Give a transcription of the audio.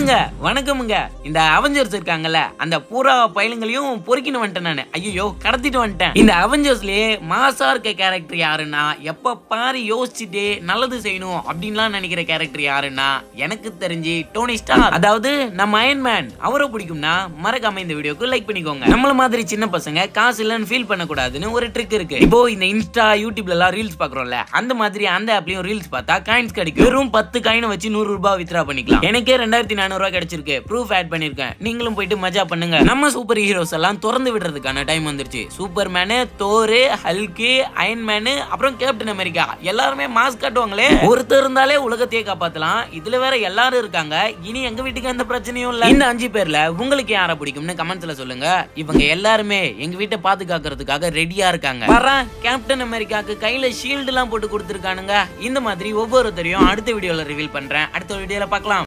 என்னங்க வணக்கமுங்க இந்த அவெஞ்சர்ஸ் இருக்காங்கல்ல அந்த பூரா பயிலுங்களையும் பொறுக்கின்னு வந்துட்டேன் நானு ஐயோ கடத்திட்டு வந்துட்டேன் இந்த அவெஞ்சர்ஸ்லயே மாசா இருக்க கேரக்டர் யாருன்னா எப்ப பாரு யோசிச்சுட்டு நல்லது செய்யணும் அப்படின்லாம் நினைக்கிற கேரக்டர் யாருன்னா எனக்கு தெரிஞ்சு டோனி ஸ்டார் அதாவது நம்ம அயன்மேன் அவரை பிடிக்கும்னா மறக்காம இந்த வீடியோக்கு லைக் பண்ணிக்கோங்க நம்மள மாதிரி சின்ன பசங்க காசு இல்லைன்னு ஃபீல் பண்ணக்கூடாதுன்னு ஒரு ட்ரிக் இருக்கு இப்போ இந்த இன்ஸ்டா யூடியூப்ல எல்லாம் ரீல்ஸ் பாக்குறோம்ல அந்த மாதிரி அந்த ஆப்லயும் ரீல்ஸ் பார்த்தா காயின்ஸ் கிடைக்கும் வெறும் பத்து காயினை வச்சு நூறு ரூபாய் வித்ரா பண்ணிக்கலாம் எனக்கே ரெண்டாயிரத்தி நானூறு ரூபாய் கிடைச்சிருக்கு ப்ரூஃப் ஆட் பண்ணிருக்கேன் நீங்களும் போயிட்டு மஜா பண்ணுங்க நம்ம சூப்பர் ஹீரோஸ் எல்லாம் திறந்து விடுறதுக்கான டைம் வந்துருச்சு Superman Thor Hulk Iron Man அப்புறம் கேப்டன் அமெரிக்கா எல்லாருமே மாஸ்க் காட்டுவாங்களே ஒருத்தர் இருந்தாலே உலகத்தையே காப்பாத்தலாம் இதுல வேற எல்லாரும் இருக்காங்க இனி எங்க வீட்டுக்கு எந்த பிரச்சனையும் இல்ல இந்த அஞ்சு பேர்ல உங்களுக்கு யாரை பிடிக்கும்னு கமெண்ட்ஸ்ல சொல்லுங்க இவங்க எல்லாருமே எங்க வீட்டை பாதுகாக்கிறதுக்காக ரெடியா இருக்காங்க வர கேப்டன் அமெரிக்காக்கு கையில ஷீல்டு எல்லாம் போட்டு கொடுத்துருக்கானுங்க இந்த மாதிரி ஒவ்வொருத்தரையும் அடுத்த வீடியோல ரிவீல் பண்றேன் அடுத்த வீடியோல பார்க்கலாம்